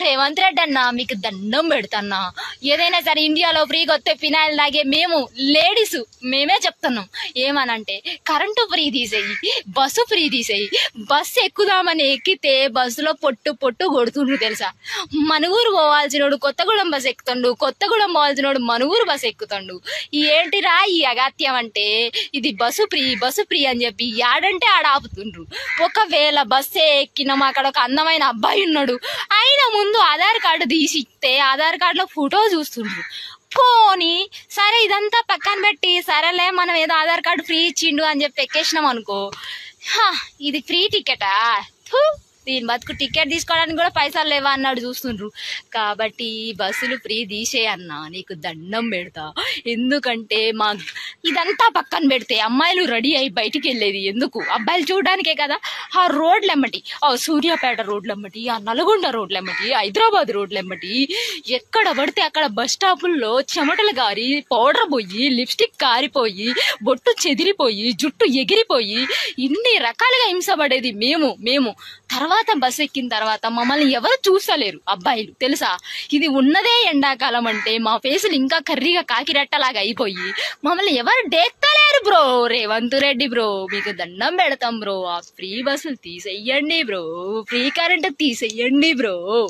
రేవంత్ రెడ్డి అన్న మీకు దండం పెడతన్నా ఏదైనా సరే ఇండియాలో ఫ్రీగా వస్తే ఫినాయిల్ తాగే మేము లేడీస్ మేమే చెప్తున్నాం ఏమనంటే కరెంటు ఫ్రీ తీసేయి బస్సు ఫ్రీ తీసేయి బస్సు ఎక్కుదామని ఎక్కితే బస్సులో పొట్టు పొట్టు కొడుతుండ్రు తెలుసా మనుగూరు పోవాల్సినోడు కొత్తగూడెం బస్ ఎక్కుతుండు కొత్తగూడెం పోవాల్సినోడు మనుగూరు బస్ ఎక్కుతుండు ఈ ఏంటిరా ఈ అగాత్యం అంటే ఇది బస్సు ఫ్రీ బస్సు ఫ్రీ అని చెప్పి యాడంటే ఆడ ఆపుతుండ్రు ఒకవేళ బస్సే ఎక్కినాం అక్కడ ఒక అందమైన అబ్బాయి ఉన్నాడు ఆయన ముందు ఆధార్ కార్డు తీసి ఇస్తే ఆధార్ కార్డులో ఫోటో చూస్తుండ్రు పోనీ సరే ఇదంతా పక్కన పెట్టి సరేలే మనం ఏదో ఆధార్ కార్డు ఫ్రీ ఇచ్చిండు అని చెప్పి ఎక్కేసినాం అనుకో హా, ఇది ఫ్రీ టికెటా థూ, దీని బతుకు టికెట్ తీసుకోవడానికి కూడా పైసలు లేవా అన్నాడు చూస్తుండ్రు కాబట్టి బస్సులు ఫ్రీ తీసే అన్న నీకు దండం పెడతా ఎందుకంటే మా ఇదంతా పక్కన పెడితే అమ్మాయిలు రెడీ అయి బయటికి వెళ్ళేది ఎందుకు అబ్బాయిలు చూడడానికే కదా ఆ రోడ్లెమ్మటి ఆ సూర్యాపేట రోడ్లెమ్మటి ఆ నల్గొండ రోడ్లెమ్మటి హైదరాబాద్ రోడ్లెమ్మటి ఎక్కడ పడితే అక్కడ బస్ స్టాపుల్లో చెమటలు గారి పౌడర్ పోయి లిప్స్టిక్ కారిపోయి బొట్టు చెదిరిపోయి జుట్టు ఎగిరిపోయి ఇన్ని రకాలుగా హింసపడేది మేము మేము తర్వాత బస్ ఎక్కిన తర్వాత మమ్మల్ని ఎవరు చూసలేరు అబ్బాయిలు తెలుసా ఇది ఉన్నదే ఎండాకాలం అంటే మా ఫేసులు ఇంకా కర్రీగా కాకిరెట్టలాగా అయిపోయి మమ్మల్ని ఎవరు డేక్తలేరు బ్రో రేవంత్ రెడ్డి బ్రో మీకు దండం పెడతాం బ్రో ఆ ఫ్రీ బస్సులు తీసేయండి బ్రో ఫ్రీ కరెంట్ తీసేయండి బ్రో